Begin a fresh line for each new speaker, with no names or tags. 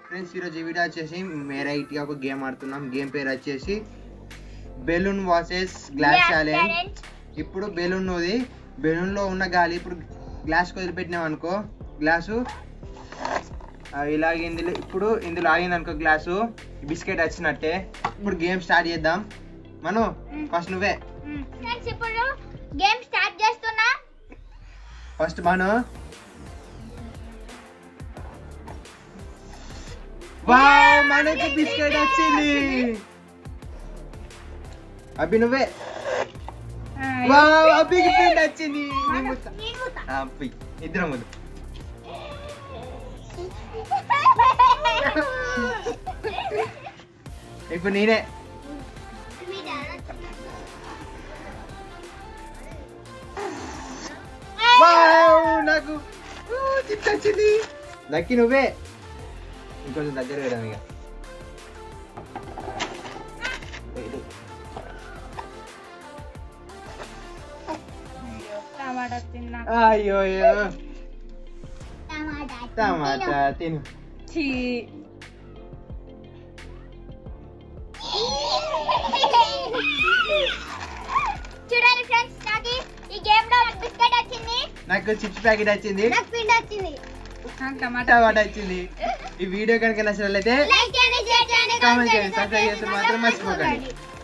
Friends ఈరోజు ఈ video వచ్చేసి మేరైట్గా ఒక గేమ్ ఆడుతున్నాం గేమ్ పేరు వచ్చేసి బెలూన్ వాసెస్ గ్లాస్ ఛాలెంజ్ ఇప్పుడు బెలూన్ ఉంది బెలూన్ లో ఉన్న గాలి ఇప్పుడు గ్లాస్ వదిలిపెట్టినాం అనుకో గ్లాసు ఆ, ఇలాగ ఇందులో ఇప్పుడు ఇందులో ఆగింది అనుకో గ్లాసు బిస్కెట్ వచ్చినట్టే ఇప్పుడు గేమ్ స్టార్ట్ చేద్దాం మను ఫస్ట్ నువ్వే
ఫ్రెండ్స్ ఇప్పుడు గేమ్ స్టార్ట్ చేస్తున్నా
ఫస్ట్ మను వావ్ మనకి బిస్కెట్ వచ్చింది అభి నువ్వే వావ్ అభికి పిండి వచ్చింది నేను ముత్తా.
నేను పోతా.
ఆ, అభి ఇద్దరం వద్దు ఇప్పుడు నేనే వావ్ నాకు చిట్ వచ్చింది లక్కీ నువ్వే ఇంకొంచెం దగ్గర వేయడం ఇక ఇది.
టమాటా తిన్నా
అయ్యో అయ్యో
టమాటా
టమాటా తిను
ఛీ. చూడండి ఫ్రెండ్స్ నాకు ఈ గేమ్ లో నాకు బిస్కెట్ వచ్చింది
నాకు చిప్స్ ప్యాకెట్ వచ్చింది
నాకు పిండి వచ్చింది
టమాటా వచ్చింది ఈ వీడియో కనుక నచ్చినట్లయితే
లైక్ చేయండి షేర్ చేయండి
కామెంట్ చేయండి సబ్స్క్రైబ్ చేస్తే మాత్రం మర్చిపోకండి